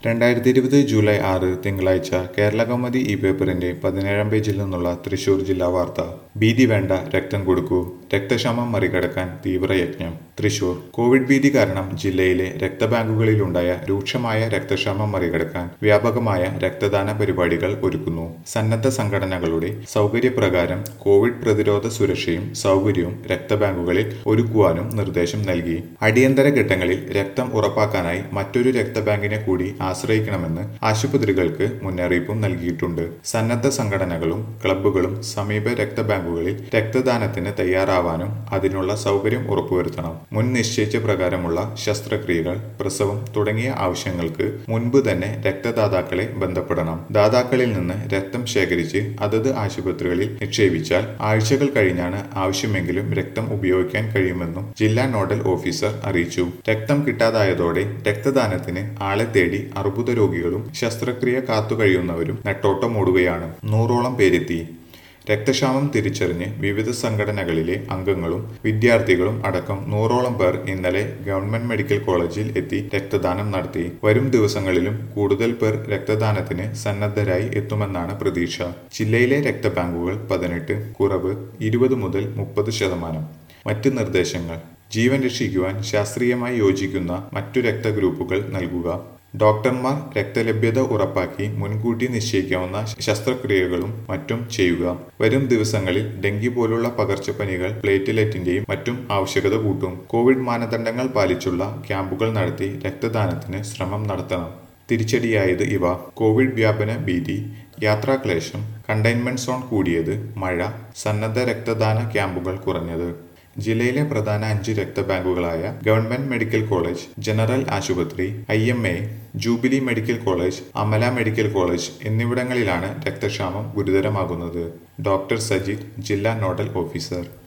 രണ്ടായിരത്തി ഇരുപത് ജൂലൈ ആറ് തിങ്കളാഴ്ച കേരള കൗമുദി ഈ പേപ്പറിന്റെ പതിനേഴാം പേജിൽ നിന്നുള്ള തൃശൂർ ജില്ലാ വാർത്ത ഭീതി വേണ്ട രക്തം കൊടുക്കൂ രക്തക്ഷാമം മറികടക്കാൻ തീവ്രയജ്ഞം തൃശൂർ കോവിഡ് ഭീതി കാരണം ജില്ലയിലെ രക്തബാങ്കുകളിലുണ്ടായ രൂക്ഷമായ രക്തക്ഷാമം മറികടക്കാൻ വ്യാപകമായ രക്തദാന പരിപാടികൾ ഒരുക്കുന്നു സന്നദ്ധ സംഘടനകളുടെ സൗകര്യപ്രകാരം കോവിഡ് പ്രതിരോധ സുരക്ഷയും സൗകര്യവും രക്തബാങ്കുകളിൽ ഒരുക്കുവാനും നിർദ്ദേശം നൽകി അടിയന്തര ഘട്ടങ്ങളിൽ രക്തം ഉറപ്പാക്കാനായി മറ്റൊരു രക്തബാങ്കിനെ കൂടി ആശ്രയിക്കണമെന്ന് ആശുപത്രികൾക്ക് മുന്നറിയിപ്പും നൽകിയിട്ടുണ്ട് സന്നദ്ധ സംഘടനകളും ക്ലബ്ബുകളും സമീപ രക്തബാങ്കുകളിൽ രക്തദാനത്തിന് തയ്യാറാവാനും അതിനുള്ള സൗകര്യം ഉറപ്പുവരുത്തണം മുൻ നിശ്ചയിച്ച പ്രകാരമുള്ള ശസ്ത്രക്രിയകൾ പ്രസവം തുടങ്ങിയ ആവശ്യങ്ങൾക്ക് മുൻപ് തന്നെ രക്തദാതാക്കളെ ബന്ധപ്പെടണം ദാതാക്കളിൽ നിന്ന് രക്തം ശേഖരിച്ച് അതത് ആശുപത്രികളിൽ നിക്ഷേപിച്ചാൽ ആഴ്ചകൾ കഴിഞ്ഞാണ് ആവശ്യമെങ്കിലും രക്തം ഉപയോഗിക്കാൻ കഴിയുമെന്നും ജില്ലാ നോഡൽ ഓഫീസർ അറിയിച്ചു രക്തം കിട്ടാതായതോടെ രക്തദാനത്തിന് ആളെ തേടി അർബുദ രോഗികളും ശസ്ത്രക്രിയ കാത്തുകഴിയുന്നവരും നെട്ടോട്ടമോടുകയാണ് നൂറോളം പേരെത്തി രക്തക്ഷാമം തിരിച്ചറിഞ്ഞ് വിവിധ സംഘടനകളിലെ അംഗങ്ങളും വിദ്യാർത്ഥികളും അടക്കം നൂറോളം പേർ ഇന്നലെ ഗവൺമെന്റ് മെഡിക്കൽ കോളേജിൽ എത്തി രക്തദാനം നടത്തി വരും ദിവസങ്ങളിലും കൂടുതൽ പേർ രക്തദാനത്തിന് സന്നദ്ധരായി എത്തുമെന്നാണ് പ്രതീക്ഷ ജില്ലയിലെ രക്തബാങ്കുകൾ പതിനെട്ട് കുറവ് ഇരുപത് മുതൽ മുപ്പത് ശതമാനം മറ്റ് നിർദ്ദേശങ്ങൾ ജീവൻ രക്ഷിക്കുവാൻ ശാസ്ത്രീയമായി യോജിക്കുന്ന മറ്റു രക്തഗ്രൂപ്പുകൾ നൽകുക ഡോക്ടർമാർ രക്തലഭ്യത ഉറപ്പാക്കി മുൻകൂട്ടി നിശ്ചയിക്കാവുന്ന ശസ്ത്രക്രിയകളും മറ്റും ചെയ്യുക വരും ദിവസങ്ങളിൽ ഡെങ്കി പോലുള്ള പകർച്ചപ്പനികൾ പ്ലേറ്റ്ലെറ്റിന്റെയും മറ്റും ആവശ്യകത കൂട്ടും കോവിഡ് മാനദണ്ഡങ്ങൾ പാലിച്ചുള്ള ക്യാമ്പുകൾ നടത്തി രക്തദാനത്തിന് ശ്രമം നടത്തണം തിരിച്ചടിയായത് ഇവ കോവിഡ് വ്യാപന ഭീതി യാത്രാക്ലേശം കണ്ടെയ്ൻമെന്റ് സോൺ കൂടിയത് മഴ സന്നദ്ധ രക്തദാന ക്യാമ്പുകൾ കുറഞ്ഞത് ജില്ലയിലെ പ്രധാന അഞ്ച് രക്തബാങ്കുകളായ ഗവൺമെന്റ് മെഡിക്കൽ കോളേജ് ജനറൽ ആശുപത്രി I M A Jubilee medical college Amala medical college എന്നിവിടങ്ങളിലാണ് രക്തക്ഷാമം ഗുരുതരമാകുന്നത് ഡോക്ടർ സജിത് ജില്ലാ നോഡൽ ഓഫീസർ